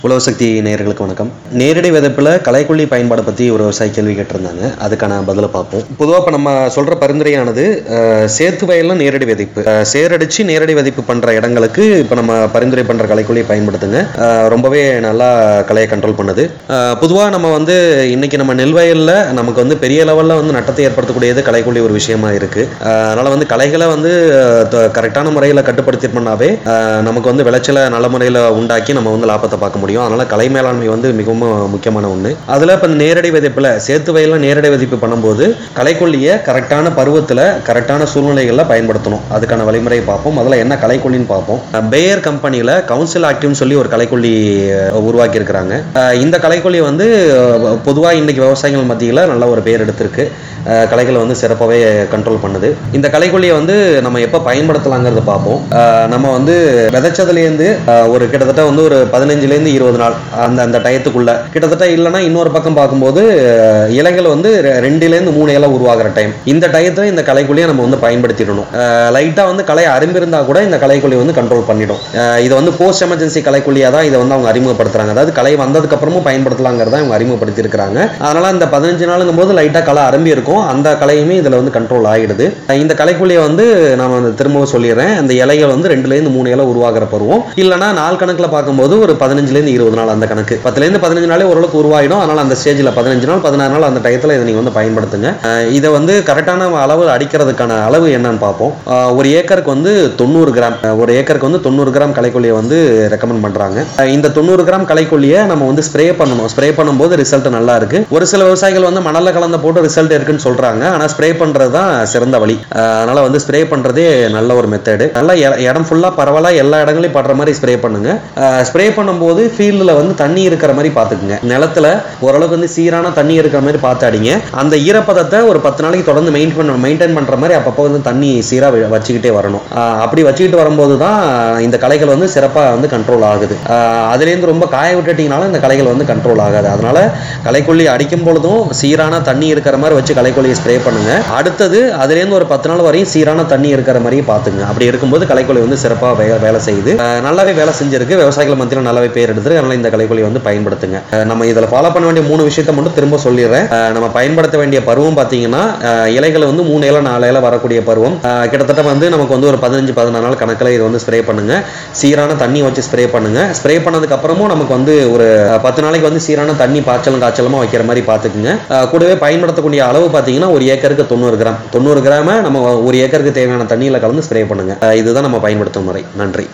உழவு சக்தி நேயர்களுக்கு வணக்கம் நேரடி விதைப்பில் களைக்கொல்லி பயன்பாடை பற்றி ஒரு விவசாயி கேள்வி கேட்டிருந்தாங்க அதுக்கான பதிலை பார்ப்போம் பொதுவாக இப்போ நம்ம சொல்கிற பரிந்துரையானது அஹ், சேத்து வயலில் நேரடி விதைப்பு அஹ், சேரடிச்சு நேரடி விதைப்பு பண்ணுற இடங்களுக்கு இப்போ நம்ம பரிந்துரை பண்ணுற களைக்கொல்லியை பயன்படுத்துங்க அஹ், ரொம்பவே நல்லா களையை கண்ட்ரோல் பண்ணுது பொதுவாக நம்ம வந்து இன்னைக்கு நம்ம நெல் வயலில் நமக்கு வந்து பெரிய லெவலில் வந்து நட்டத்தை ஏற்படுத்தக்கூடியது களைக்கொல்லி ஒரு விஷயமா இருக்கு அஹ், அதனால வந்து களைகளை வந்து கரெக்டான முறையில் கட்டுப்படுத்திட்டோம்னாவே அஹ், நமக்கு வந்து விளைச்சலை நல்ல முறையில் உண்டாக்கி நம்ம வந்து லாபத்தை பார்க்க முடியும் அதனால கலை மேலாண்மை வந்து மிகவும் முக்கியமான ஒன்று அதில் இப்போ நேரடி விதைப்பில் சேத்து வயலில் நேரடி விதைப்பு பண்ணும்போது களைக்கொல்லியை கரெக்டான பருவத்தில் கரெக்டான சூழ்நிலைகளில் பயன்படுத்தணும் அதுக்கான வழிமுறையை பார்ப்போம் முதல்ல என்ன களைக்கொல்லின்னு பார்ப்போம் பேயர் கம்பெனியில் கவுன்சில் ஆக்டிவ்னு சொல்லி ஒரு களைக்கொல்லி உருவாக்கி இருக்கிறாங்க இந்த களைக்கொல்லி வந்து பொதுவாக இன்னைக்கு விவசாயிகள் மத்தியில் நல்ல ஒரு பேர் எடுத்திருக்கு அஹ் களைகளை வந்து சிறப்பாகவே கண்ட்ரோல் பண்ணுது இந்த களைக்கொல்லியை வந்து நம்ம எப்போ பயன்படுத்தலாங்கிறத பார்ப்போம் அஹ் நம்ம வந்து விதைச்சதுலேருந்து அஹ் ஒரு கிட்டத்தட்ட வந்து ஒரு பதினஞ்சுலேருந்து இருபது நாள் அந்த அந்த டயத்துக்குள்ள கிட்டத்தட்ட இல்லைன்னா இன்னொரு பக்கம் பார்க்கும்போது அஹ் இலைகள் வந்து ரெ- ரெண்டுலேருந்து மூணு இலை உருவாகிற டைம் இந்த டயத்தில் இந்த களைக்கொல்லியை நம்ம வந்து பயன்படுத்திடணும் லைட்டாக வந்து களை அரும்பிருந்தா கூட இந்த களைக்கொல்லி வந்து கண்ட்ரோல் பண்ணிடும் அஹ் இதை வந்து போஸ்ட் எமர்ஜென்சி களைக்கொல்லியாக தான் இதை வந்து அவங்க அறிமுகப்படுத்துறாங்க அதாவது களை வந்ததுக்கு அப்புறமும் பயன்படுத்தலாங்கிறத அவங்க அறிமுகப்படுத்தி இருக்கிறாங்க அதனால அந்த பதினஞ்சு நாளுங்கும் போது லைட்டாக களை அரும்பி இருக்கும் அந்த களையுமே இதில் வந்து கண்ட்ரோல் ஆகிடுது அஹ் இந்த களைக்கொல்லியை வந்து நான் வந்து திரும்பவும் சொல்லிடுறேன் அந்த இலைகள் வந்து ரெண்டுலேருந்து மூணு இலை உருவாகிற பருவம் இல்லைனா நாள் கணக்கில் பார்க்கும்போது ஒரு பதினஞ்சுலேருந்து இருபது நாள் அந்த கணக்கு பத்துலேருந்து பதினஞ்சு நாளே ஓரளவுக்கு உருவாயிடும் அதனால் அந்த ஸ்டேஜில் பதினஞ்சு நாள் பதினாறு நாள் அந்த டயத்தில் இதை நீங்கள் வந்து பயன்படுத்துங்க அஹ் இதை வந்து கரெக்டான அளவு அடிக்கிறதுக்கான அளவு என்னன்னு பார்ப்போம் அஹ் ஒரு ஏக்கருக்கு வந்து தொண்ணூறு கிராம் அஹ் ஒரு ஏக்கருக்கு வந்து தொண்ணூறு கிராம் களைக்கொல்லியை வந்து ரெக்கமெண்ட் பண்ணுறாங்க இந்த தொண்ணூறு கிராம் களைக்கொல்லியை நம்ம வந்து ஸ்ப்ரே பண்ணணும் ஸ்ப்ரே பண்ணும்போது ரிசல்ட் நல்லா இருக்கு ஒரு சில விவசாயிகள் வந்து மணல்ல கலந்த போட்டு ரிசல்ட் இருக்குன்னு சொல்றாங்க ஆனா ஸ்ப்ரே பண்றது தான் சிறந்த வழி அஹ் அதனால வந்து ஸ்ப்ரே பண்றதே நல்ல ஒரு மெத்தடு நல்லா இட- இடம் ஃபுல்லா பரவலா எல்லா இடங்களையும் படுற மாதிரி ஸ்ப்ரே பண்ணுங்க ஸ்ப்ரே பண்ணும்போது ஃபீல்டில் வந்து தண்ணி இருக்கிற மாதிரி பார்த்துக்குங்க நிலத்துல ஓரளவுக்கு வந்து சீரான தண்ணி இருக்கிற மாதிரி பார்த்து அடிங்க அந்த ஈரப்பதத்தை ஒரு பத்து நாளைக்கு தொடர்ந்து மெயின் பண்ண மெயின்டைன் பண்ற மாதிரி அப்பப்போ வந்து தண்ணி சீரா வ- வச்சுக்கிட்டே வரணும் அஹ் அப்படி வச்சுக்கிட்டு வரும்போது தான் இந்த களைகள் வந்து சிறப்பா வந்து கண்ட்ரோல் ஆகுது அஹ் அதுலேருந்து ரொம்ப காய விட்டுட்டீங்கனாலும் இந்த களைகள் வந்து கண்ட்ரோல் ஆகாது அதனால களைக்கொல்லி அடிக்கும் பொழுதும் சீரான தண்ணி இருக்கிற மாதிரி வச்சு களைக்கொல்லியை ஸ்ப்ரே பண்ணுங்க அடுத்தது அதுலேருந்து ஒரு பத்து நாள் வரையும் சீரான தண்ணி இருக்கிற மாதிரியே பார்த்துங்க அப்படி இருக்கும்போது களைக்கொல்லி வந்து சிறப்பாக வே வேலை செய்யுது அஹ் நல்லாவே வேலை செஞ்சிருக்கு விவசாயிகள் மத்தியில் நல்லாவே பேர் எடுத்துருக்கு அதனால இந்த களைக்கொல்லி வந்து பயன்படுத்துங்க அஹ் நம்ம இதில் ஃபாலோ பண்ண வேண்டிய மூணு விஷயத்தை மட்டும் திரும்ப சொல்லிடுறேன் அஹ் நம்ம பயன்படுத்த வேண்டிய பருவம் பார்த்தீங்கன்னா அஹ் இலைகள் வந்து மூணு இலை நாலு இலை வரக்கூடிய பருவம் அஹ் கிட்டத்தட்ட வந்து நமக்கு வந்து ஒரு பதினஞ்சு பதினாறு நாள் கணக்கில் இது வந்து ஸ்ப்ரே பண்ணுங்க சீரான தண்ணி வச்சு ஸ்ப்ரே பண்ணுங்க ஸ்ப்ரே பண்ணதுக்கு அப்புறமும் நமக்கு வந்து ஒரு அஹ், பத்து நாளைக்கு வந்து சீரான தண்ணி பாய்ச்சலும் காய்ச்சலுமா வைக்கிற மாதிரி பார்த்துக்குங்க அஹ், கூடவே பயன்படுத்தக்கூடிய அளவு பார்த்தீங்கன்னா ஒரு ஏக்கருக்கு தொண்ணூறு கிராம் தொண்ணூறு கிராம நம்ம ஒரு ஏக்கருக்கு தேவையான தண்ணியில் கலந்து ஸ்ப்ரே பண்ணுங்க அஹ், இதுதான் நம்ம பயன்படுத்தும் முறை நன்றி